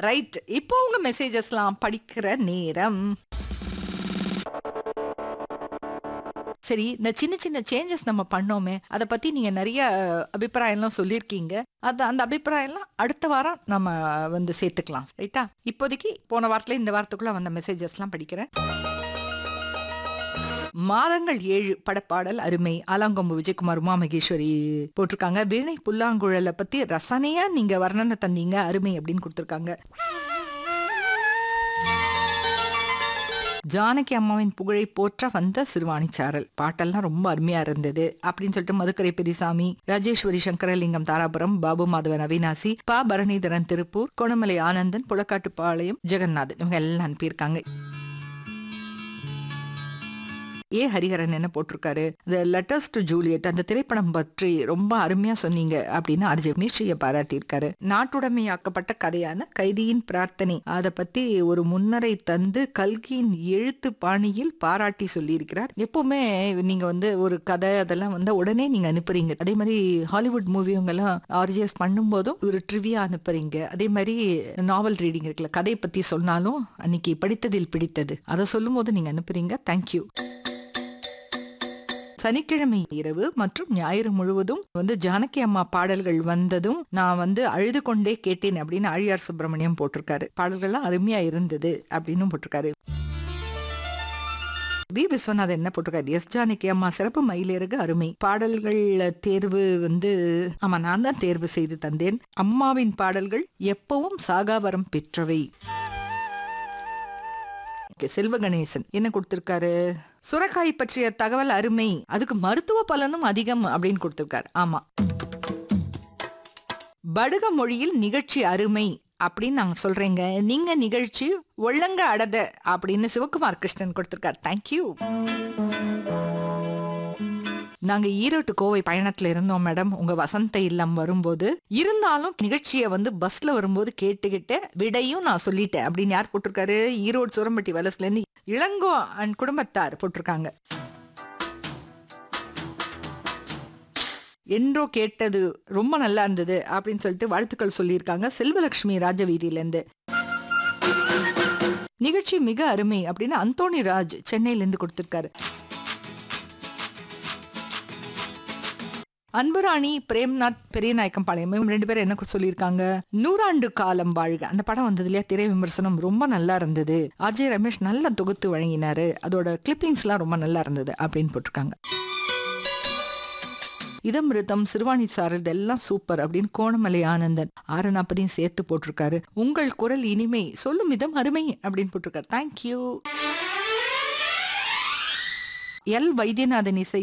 right இப்போ உங்க மெசேஜஸ்லாம் படிக்கிற நேரம் சரி இந்த சின்ன சின்ன சேஞ்சஸ் நம்ம பண்ணோமே அதை பத்தி நீங்க நிறைய அபிப்பிராயம்லாம் சொல்லியிருக்கீங்க அது அந்த அபிப்பிராயம்லாம் அடுத்த வாரம் நம்ம வந்து சேர்த்துக்கலாம் ரைட்டா இப்போதைக்கு போன வாரத்துல இந்த வாரத்துக்குள்ள வந்த மெசேஜஸ்லாம் படிக்கிறேன் மாதங்கள் ஏழு படப்பாடல் அருமை ஆலாங்கொம்பு விஜயகுமார் உமா மகேஸ்வரி போட்டிருக்காங்க வீணை புல்லாங்குழலை பத்தி ரசனையா நீங்க வர்ணனை தந்தீங்க அருமை அப்படின்னு கொடுத்துருக்காங்க ஜானகி அம்மாவின் புகழை போற்ற வந்த சிறுவாணிச்சாரல் பாட்டெல்லாம் ரொம்ப அருமையா இருந்தது அப்படின்னு சொல்லிட்டு மதுக்கரை பெரியசாமி ராஜேஸ்வரி சங்கரலிங்கம் தாராபுரம் பாபு மாதவன் அவினாசி பா பரணிதரன் திருப்பூர் கொணமலை ஆனந்தன் புலக்காட்டுப்பாளையம் ஜெகநாதன் இவங்க எல்லாம் அனுப்பியிருக்காங்க ஏ ஹரிஹரன் என்ன போட்டிருக்காரு த லெட்டர்ஸ் டு ஜூலியட் அந்த திரைப்படம் பற்றி ரொம்ப அருமையா சொன்னீங்க அப்படின்னு அர்ஜி மீஷிய பாராட்டியிருக்காரு நாட்டுடைமையாக்கப்பட்ட கதையான கைதியின் பிரார்த்தனை அதை பத்தி ஒரு முன்னரை தந்து கல்கியின் எழுத்து பாணியில் பாராட்டி சொல்லியிருக்கிறார் எப்பவுமே நீங்க வந்து ஒரு கதை அதெல்லாம் வந்து உடனே நீங்க அனுப்புறீங்க அதே மாதிரி ஹாலிவுட் மூவிவங்கெல்லாம் ஆர்ஜிஎஸ் பண்ணும்போதும் ஒரு ட்ரிவியா அனுப்புறீங்க அதே மாதிரி நாவல் ரீடிங் இருக்குல்ல கதையை பத்தி சொன்னாலும் அன்னைக்கு படித்ததில் பிடித்தது அதை சொல்லும் போது நீங்க அனுப்புறீங்க தேங்க்யூ சனிக்கிழமை இரவு மற்றும் ஞாயிறு முழுவதும் வந்து ஜானகி அம்மா பாடல்கள் வந்ததும் நான் வந்து அழுது கொண்டே கேட்டேன் அப்படின்னு ஆழியார் சுப்பிரமணியம் போட்டிருக்காரு பாடல்கள்லாம் அருமையா இருந்தது அப்படின்னு போட்டிருக்காரு வி விஸ்வநாதன் என்ன போட்டிருக்காரு எஸ் ஜானகி அம்மா சிறப்பு மயிலிறகு அருமை பாடல்கள் தேர்வு வந்து ஆமா நான் தான் தேர்வு செய்து தந்தேன் அம்மாவின் பாடல்கள் எப்பவும் சாகாவரம் பெற்றவை Okay, செல்வ கணேசன் என்ன கொடுத்திருக்காரு சுரக்காய் பற்றிய தகவல் அருமை அதுக்கு மருத்துவ பலனும் அதிகம் அப்படின்னு கொடுத்திருக்காரு ஆமா படுக மொழியில் நிகழ்ச்சி அருமை அப்படின்னு நாங்க சொல்றேங்க நீங்க நிகழ்ச்சி ஒழுங்க அடத அப்படின்னு சிவகுமார் கிருஷ்ணன் கொடுத்திருக்காரு தேங்க்யூ நாங்க ஈரோட்டு கோவை பயணத்துல இருந்தோம் மேடம் உங்க வசந்த இல்லம் வரும்போது இருந்தாலும் நிகழ்ச்சியை வந்து பஸ்ல வரும்போது கேட்டுக்கிட்டு விடையும் நான் சொல்லிட்டேன் அப்படின்னு யார் போட்டிருக்காரு ஈரோடு சுரம்பட்டி வலசுல இருந்து இளங்கோ அண்ட் குடும்பத்தார் போட்டிருக்காங்க என்றோ கேட்டது ரொம்ப நல்லா இருந்தது அப்படின்னு சொல்லிட்டு வாழ்த்துக்கள் சொல்லியிருக்காங்க செல்வலட்சுமி ராஜவீதியில இருந்து நிகழ்ச்சி மிக அருமை அப்படின்னு அந்தோணி ராஜ் சென்னையில இருந்து கொடுத்திருக்காரு அன்புராணி பிரேம்நாத் பெரியநாயக்கம் பாளையம் இவங்க ரெண்டு பேரும் என்ன சொல்லியிருக்காங்க நூறாண்டு காலம் வாழ்க அந்த படம் வந்தது இல்லையா திரை விமர்சனம் ரொம்ப நல்லா இருந்தது அஜய் ரமேஷ் நல்லா தொகுத்து வழங்கினாரு அதோட கிளிப்பிங்ஸ்லாம் ரொம்ப நல்லா இருந்தது அப்படின்னு போட்டிருக்காங்க இதமிருத்தம் சிறுவாணி சாரல் இதெல்லாம் சூப்பர் அப்படின்னு கோணமலை ஆனந்தன் ஆறு நாற்பதையும் சேர்த்து போட்டிருக்காரு உங்கள் குரல் இனிமை சொல்லும் விதம் அருமை அப்படின்னு போட்டிருக்காரு தேங்க்யூ எல் வைத்தியநாதன் இசை